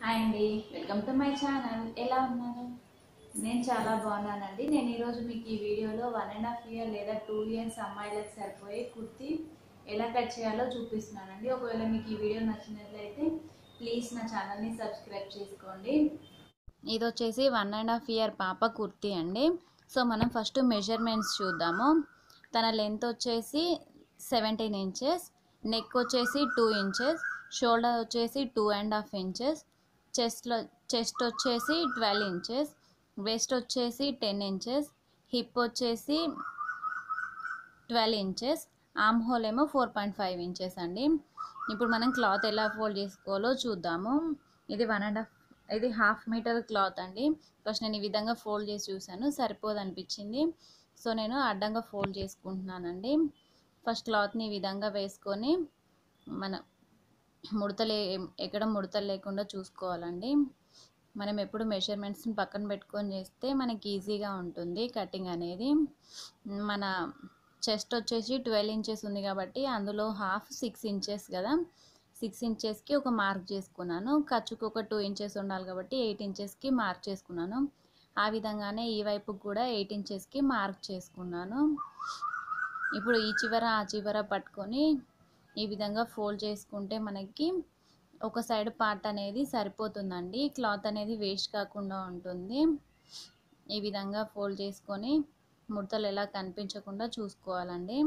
Hi అండి welcome to my channel ఎలా ఉన్నారు నేను చాలా బాగున్నానండి నేను ఈరోజు మీకు ఈ వీడియోలో వన్ అండ్ హాఫ్ ఇయర్ లేదా టూ ఇయర్స్ అమ్మాయిలకు సరిపోయే కుర్తి ఎలా కట్ చేయాలో చూపిస్తున్నానండి ఒకవేళ మీకు ఈ వీడియో నచ్చినట్లయితే ప్లీజ్ నా ఛానల్ని సబ్స్క్రైబ్ చేసుకోండి ఇది వచ్చేసి వన్ అండ్ హాఫ్ ఇయర్ పాప కుర్తీ అండి సో మనం ఫస్ట్ మెజర్మెంట్స్ చూద్దాము తన లెంత్ వచ్చేసి సెవెంటీన్ ఇంచెస్ నెక్ వచ్చేసి టూ ఇంచెస్ షోల్డర్ వచ్చేసి టూ అండ్ హాఫ్ ఇంచెస్ చెస్ట్లో చెస్ట్ వచ్చేసి ట్వెల్వ్ ఇంచెస్ వెస్ట్ వచ్చేసి టెన్ ఇంచెస్ హిప్ వచ్చేసి ట్వెల్వ్ ఇంచెస్ ఆమ్ హోల్ ఏమో ఫోర్ పాయింట్ ఫైవ్ ఇంచెస్ అండి ఇప్పుడు మనం క్లాత్ ఎలా ఫోల్డ్ చేసుకోవాలో చూద్దాము ఇది వన్ అండ్ హాఫ్ ఇది హాఫ్ మీటర్ క్లాత్ అండి ఫస్ట్ నేను ఈ విధంగా ఫోల్డ్ చేసి చూసాను సరిపోదు అనిపించింది సో నేను అడ్డంగా ఫోల్డ్ చేసుకుంటున్నానండి ఫస్ట్ క్లాత్ని ఈ విధంగా వేసుకొని మన ముడతలే ఎక్కడ ముడతలు లేకుండా చూసుకోవాలండి మనం ఎప్పుడు మెజర్మెంట్స్ని పక్కన పెట్టుకొని చేస్తే మనకి ఈజీగా ఉంటుంది కటింగ్ అనేది మన చెస్ట్ వచ్చేసి ట్వెల్వ్ ఇంచెస్ ఉంది కాబట్టి అందులో హాఫ్ సిక్స్ ఇంచెస్ కదా సిక్స్ ఇంచెస్కి ఒక మార్క్ చేసుకున్నాను ఖర్చుకు ఒక టూ ఇంచెస్ ఉండాలి కాబట్టి ఎయిట్ ఇంచెస్కి మార్క్ చేసుకున్నాను ఆ విధంగానే ఈ వైపు కూడా ఎయిట్ ఇంచెస్కి మార్క్ చేసుకున్నాను ఇప్పుడు ఈ చివర ఆ చివర పట్టుకొని ఈ విధంగా ఫోల్డ్ చేసుకుంటే మనకి ఒక సైడ్ పార్ట్ అనేది సరిపోతుందండి క్లాత్ అనేది వేస్ట్ కాకుండా ఉంటుంది ఈ విధంగా ఫోల్డ్ చేసుకొని ముడతలు ఎలా కనిపించకుండా చూసుకోవాలండి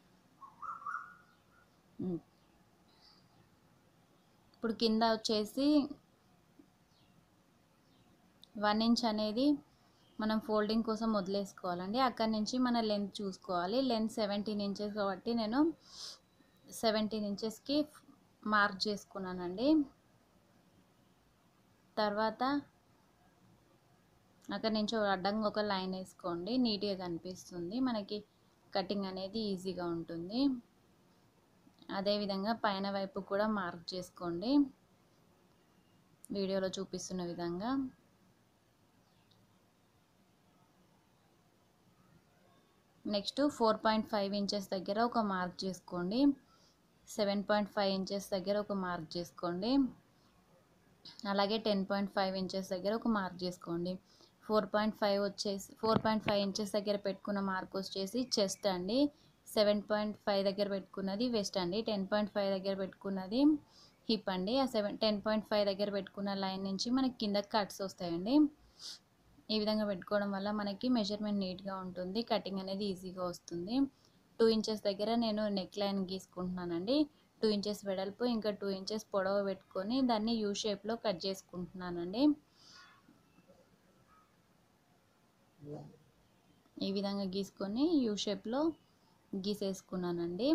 ఉమ్. ఇప్పుడు కింద వచ్చేసి వన్ ఇంచ్ అనేది మనం ఫోల్డింగ్ కోసం వదిలేసుకోవాలండి అక్కడి నుంచి మన లెంత్ చూసుకోవాలి లెంత్ సెవెంటీన్ ఇంచెస్ కాబట్టి నేను సెవెంటీన్ ఇంచెస్కి మార్క్ చేసుకున్నానండి తర్వాత అక్కడి నుంచి ఒక అడ్డంగా ఒక లైన్ వేసుకోండి నీట్గా కనిపిస్తుంది మనకి కటింగ్ అనేది ఈజీగా ఉంటుంది అదేవిధంగా పైన వైపు కూడా మార్క్ చేసుకోండి వీడియోలో చూపిస్తున్న విధంగా next four point five inches దగ్గర ఒక మార్క్ చేసుకోండి సెవెన్ పాయింట్ ఫైవ్ ఇంచెస్ దగ్గర ఒక మార్క్ చేసుకోండి అలాగే టెన్ పాయింట్ ఫైవ్ ఇంచెస్ దగ్గర ఒక మార్క్ చేసుకోండి ఫోర్ పాయింట్ ఫైవ్ వచ్చేసి ఫోర్ పాయింట్ ఫైవ్ ఇంచెస్ దగ్గర పెట్టుకున్న మార్క్ వచ్చేసి చెస్ట్ అండి సెవెన్ పాయింట్ ఫైవ్ దగ్గర పెట్టుకున్నది వెస్ట్ అండి టెన్ పాయింట్ ఫైవ్ దగ్గర పెట్టుకున్నది హిప్ అండి ఆ సెవెన్ టెన్ పాయింట్ ఫైవ్ దగ్గర పెట్టుకున్న లైన్ నుంచి మనకి కింద కట్స్ వస్తాయండి ఈ విధంగా పెట్టుకోవడం వల్ల మనకి మెజర్మెంట్ నీట్గా ఉంటుంది కటింగ్ అనేది ఈజీగా వస్తుంది టూ ఇంచెస్ దగ్గర నేను నెక్ లైన్ గీసుకుంటున్నానండి టూ ఇంచెస్ వెడల్పు ఇంకా టూ ఇంచెస్ పొడవు పెట్టుకొని దాన్ని యూ షేప్లో కట్ చేసుకుంటున్నానండి ఈ విధంగా గీసుకొని యూ షేప్లో గీసేసుకున్నానండి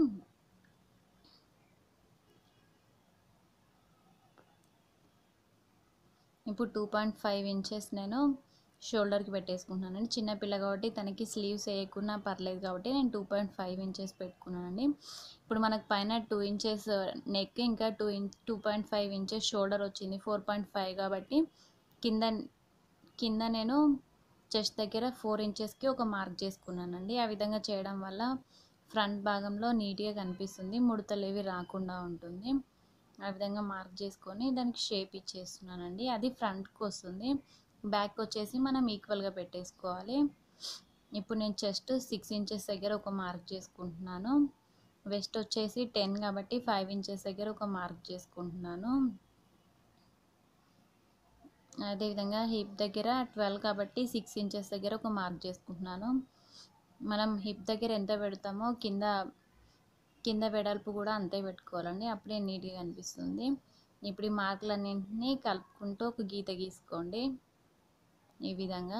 ఇప్పుడు టూ పాయింట్ ఫైవ్ ఇంచెస్ నేను షోల్డర్కి పెట్టేసుకుంటున్నానండి చిన్న పిల్ల కాబట్టి తనకి స్లీవ్స్ వేయకున్నా పర్లేదు కాబట్టి నేను టూ పాయింట్ ఫైవ్ ఇంచెస్ పెట్టుకున్నానండి ఇప్పుడు మనకు పైన టూ ఇంచెస్ నెక్ ఇంకా టూ ఇం two point five inches shoulder వచ్చింది ఫోర్ పాయింట్ ఫైవ్ కాబట్టి కింద కింద నేను చెస్ట్ దగ్గర ఫోర్ ఇంచెస్కి ఒక మార్క్ చేసుకున్నానండి ఆ విధంగా చేయడం వల్ల ఫ్రంట్ భాగంలో నీట్గా కనిపిస్తుంది ముడతలు ఏవి రాకుండా ఉంటుంది ఆ విధంగా మార్క్ చేసుకొని దానికి షేప్ ఇచ్చేస్తున్నానండి అది ఫ్రంట్కి వస్తుంది బ్యాక్ వచ్చేసి మనం ఈక్వల్గా పెట్టేసుకోవాలి ఇప్పుడు నేను చెస్ట్ సిక్స్ ఇంచెస్ దగ్గర ఒక మార్క్ చేసుకుంటున్నాను వెస్ట్ వచ్చేసి టెన్ కాబట్టి ఫైవ్ ఇంచెస్ దగ్గర ఒక మార్క్ చేసుకుంటున్నాను అదేవిధంగా హిప్ దగ్గర ట్వెల్వ్ కాబట్టి సిక్స్ ఇంచెస్ దగ్గర ఒక మార్క్ చేసుకుంటున్నాను మనం హిప్ దగ్గర ఎంత పెడతామో కింద కింద వెడల్పు కూడా అంతే పెట్టుకోవాలండి అప్పుడే నీట్గా కనిపిస్తుంది ఇప్పుడు ఈ మార్కులన్నింటినీ కలుపుకుంటూ ఒక గీత గీసుకోండి ఈ విధంగా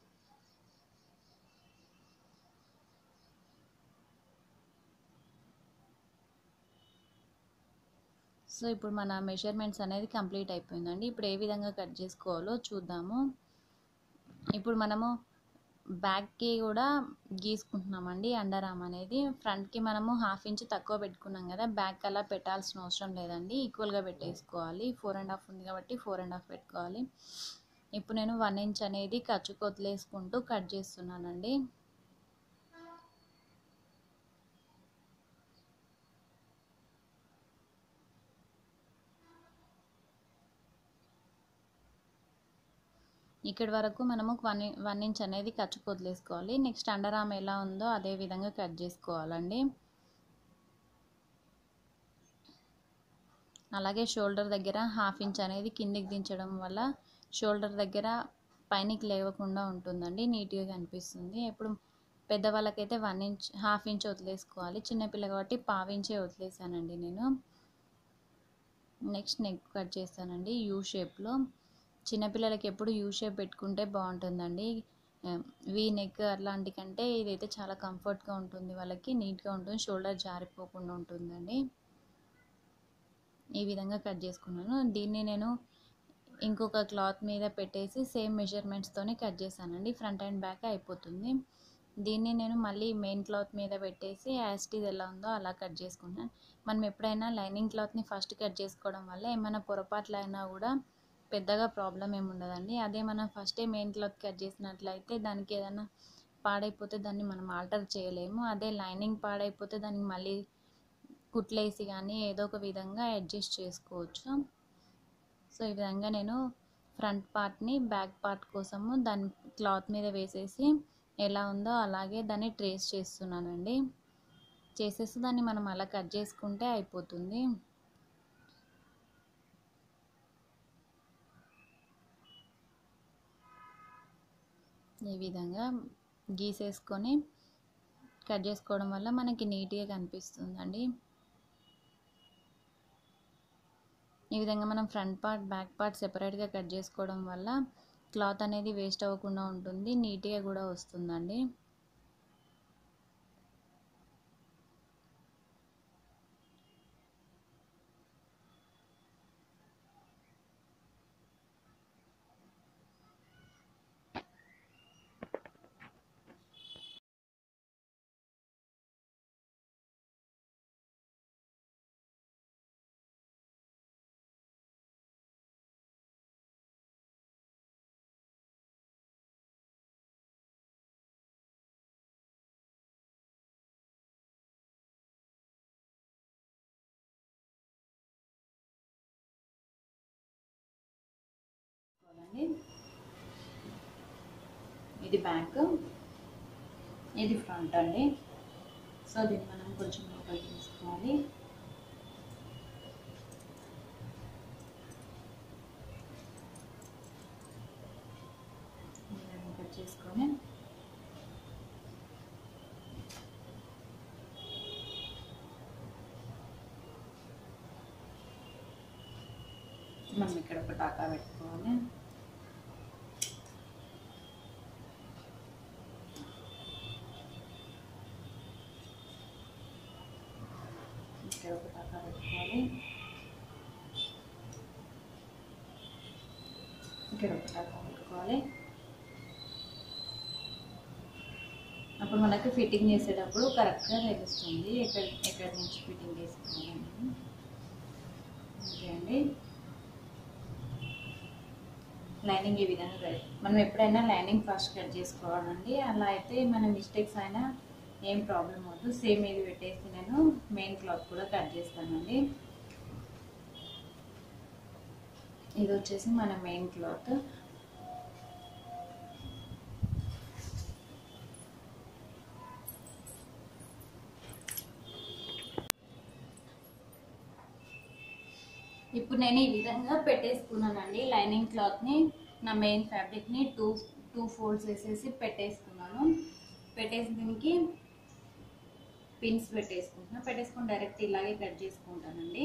సో ఇప్పుడు మన మెజర్మెంట్స్ అనేది కంప్లీట్ అయిపోయిందండి ఇప్పుడు ఏ విధంగా కట్ చేసుకోవాలో చూద్దాము ఇప్పుడు మనము బ్యాక్కి కూడా గీసుకుంటున్నామండి అండర్ ఆర్మ్ అనేది ఫ్రంట్కి మనము హాఫ్ ఇంచ్ తక్కువ పెట్టుకున్నాం కదా బ్యాక్ అలా పెట్టాల్సిన అవసరం లేదండి ఈక్వల్గా పెట్టేసుకోవాలి ఫోర్ అండ్ హాఫ్ ఉంది కాబట్టి ఫోర్ అండ్ హాఫ్ పెట్టుకోవాలి ఇప్పుడు నేను వన్ ఇంచ్ అనేది ఖర్చు కొత్తలేసుకుంటూ కట్ చేస్తున్నానండి ఇక్కడి వరకు మనము వన్ వన్ ఇంచ్ అనేది ఖర్చుకు వదిలేసుకోవాలి నెక్స్ట్ అండర్ ఆర్మ్ ఎలా ఉందో అదే విధంగా కట్ చేసుకోవాలండి అలాగే షోల్డర్ దగ్గర హాఫ్ ఇంచ్ అనేది కిందికి దించడం వల్ల షోల్డర్ దగ్గర పైనకి లేవకుండా ఉంటుందండి నీట్గా కనిపిస్తుంది ఇప్పుడు పెద్దవాళ్ళకైతే వన్ ఇంచ్ హాఫ్ ఇంచ్ వదిలేసుకోవాలి చిన్నపిల్ల కాబట్టి పావు ఇంచే వదిలేసానండి నేను నెక్స్ట్ నెక్ కట్ చేస్తానండి యూ షేప్లో చిన్నపిల్లలకి ఎప్పుడు యూ షేప్ పెట్టుకుంటే బాగుంటుందండి వీ నెక్ అట్లాంటి కంటే ఇదైతే చాలా కంఫర్ట్గా ఉంటుంది వాళ్ళకి నీట్గా ఉంటుంది షోల్డర్ జారిపోకుండా ఉంటుందండి ఈ విధంగా కట్ చేసుకున్నాను దీన్ని నేను ఇంకొక క్లాత్ మీద పెట్టేసి సేమ్ మెజర్మెంట్స్తోనే కట్ చేశానండి ఫ్రంట్ అండ్ బ్యాక్ అయిపోతుంది దీన్ని నేను మళ్ళీ మెయిన్ క్లాత్ మీద పెట్టేసి యాస్టీజ్ ఎలా ఉందో అలా కట్ చేసుకున్నాను మనం ఎప్పుడైనా లైనింగ్ క్లాత్ని ఫస్ట్ కట్ చేసుకోవడం వల్ల ఏమైనా పొరపాట్లు అయినా కూడా పెద్దగా ప్రాబ్లం ఏమి ఉండదండి అదే మనం ఫస్టే మెయిన్ క్లాత్ కట్ చేసినట్లయితే దానికి ఏదైనా పాడైపోతే దాన్ని మనం ఆల్టర్ చేయలేము అదే లైనింగ్ పాడైపోతే దానికి మళ్ళీ కుట్లేసి కానీ ఏదో ఒక విధంగా అడ్జస్ట్ చేసుకోవచ్చు సో ఈ విధంగా నేను ఫ్రంట్ పార్ట్ని బ్యాక్ పార్ట్ కోసము దాని క్లాత్ మీద వేసేసి ఎలా ఉందో అలాగే దాన్ని ట్రేస్ చేస్తున్నానండి చేసేసి దాన్ని మనం అలా కట్ చేసుకుంటే అయిపోతుంది ఈ విధంగా గీసేసుకొని కట్ చేసుకోవడం వల్ల మనకి నీట్గా కనిపిస్తుందండి ఈ విధంగా మనం ఫ్రంట్ పార్ట్ బ్యాక్ పార్ట్ సెపరేట్గా కట్ చేసుకోవడం వల్ల క్లాత్ అనేది వేస్ట్ అవ్వకుండా ఉంటుంది నీట్గా కూడా వస్తుందండి చేసుకోవాలండి ఇది బ్యాక్ ఇది ఫ్రంట్ అండి సో దీన్ని మనం కొంచెం లోపలికి తీసుకోవాలి ఇలా కట్ చేసుకొని మనం ఇక్కడ ఒక టాకా పెట్టుకోవాలి ఇక్కడ ఒక టాకా పెట్టుకోవాలి ఇక్కడ ఒక టాకా పెట్టుకోవాలి అప్పుడు మనకి ఫిట్టింగ్ చేసేటప్పుడు కరెక్ట్గా తెలుస్తుంది ఎక్కడ ఎక్కడి నుంచి ఫిట్టింగ్ చేసుకోవాలి ఓకే అండి లైనింగ్ ఈ విధంగా కట్ మనం ఎప్పుడైనా లైనింగ్ ఫస్ట్ కట్ చేసుకోవాలండి అలా అయితే మన మిస్టేక్స్ అయినా ఏం ప్రాబ్లం అవ్వదు సేమ్ ఇది పెట్టేసి నేను మెయిన్ క్లాత్ కూడా కట్ చేస్తానండి ఇది వచ్చేసి మన మెయిన్ క్లాత్ ఇప్పుడు నేను ఈ విధంగా పెట్టేసుకున్నానండి లైనింగ్ క్లాత్ని నా మెయిన్ ఫ్యాబ్రిక్ని టూ టూ ఫోల్డ్స్ వేసేసి పెట్టేసుకున్నాను పెట్టేసి దీనికి పిన్స్ పెట్టేసుకుంటున్నా పెట్టేసుకొని డైరెక్ట్ ఇలాగే కట్ చేసుకుంటానండి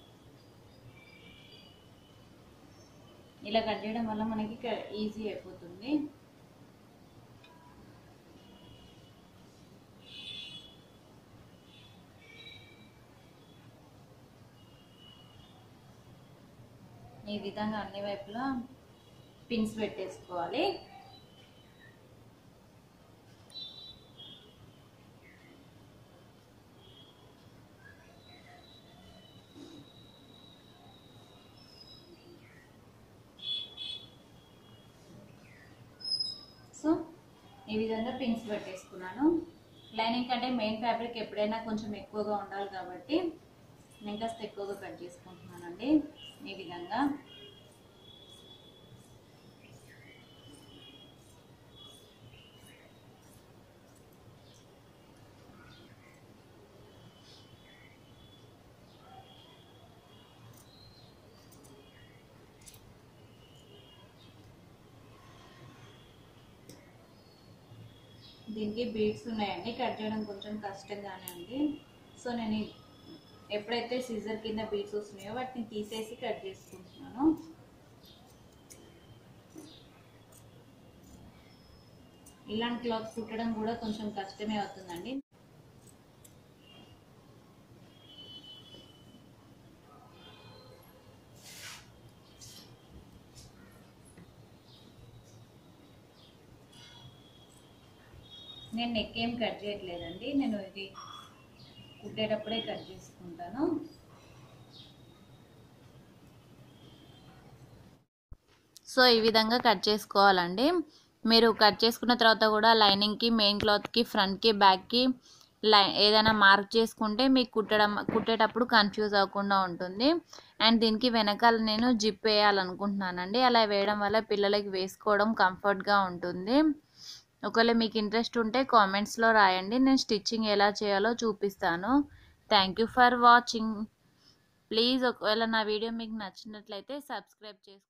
ఇలా కట్ చేయడం వల్ల మనకి ఈజీ అయిపోతుంది ఈ విధంగా అన్ని వైపులా పిన్స్ పెట్టేసుకోవాలి సో ఈ విధంగా పిన్స్ పెట్టేసుకున్నాను లైనింగ్ కంటే మెయిన్ ఫ్యాబ్రిక్ ఎప్పుడైనా కొంచెం ఎక్కువగా ఉండాలి కాబట్టి నేను కాస్త ఎక్కువగా కట్ చేసుకుంటున్నానండి ఈ విధంగా దీనికి బీడ్స్ ఉన్నాయండి కట్ చేయడం కొంచెం కష్టంగానే ఉంది సో నేను ఈ- ఎప్పుడైతే సిజర్ కింద బీడ్స్ వస్తున్నాయో వాటిని తీసేసి కట్ చేసుకుంటున్నాను ఇలాంటి క్లాత్ కుట్టడం కూడా కొంచెం కష్టమే అవుతుందండి నేను నెక్ ఏం కట్ చేయట్లేదండి నేను ఇది కుట్టేటప్పుడే కట్ చేసుకుంటాను సో ఈ విధంగా కట్ చేసుకోవాలండి మీరు కట్ చేసుకున్న తర్వాత కూడా లైనింగ్కి మెయిన్ క్లాత్కి ఫ్రంట్కి బ్యాక్కి లై ఏదైనా మార్క్ చేసుకుంటే మీకు కుట్టడం కుట్టేటప్పుడు కన్ఫ్యూజ్ అవ్వకుండా ఉంటుంది అండ్ దీనికి వెనకాల నేను జిప్ వేయాలనుకుంటున్నానండి అలా వేయడం వల్ల పిల్లలకి వేసుకోవడం కంఫర్ట్గా ఉంటుంది ఒకవేళ మీకు ఇంట్రెస్ట్ ఉంటే కామెంట్స్లో రాయండి నేను స్టిచ్చింగ్ ఎలా చేయాలో చూపిస్తాను thank you for watching please ఒకవేళ నా వీడియో మీకు నచ్చినట్లయితే సబ్స్క్రైబ్ చేసుకోండి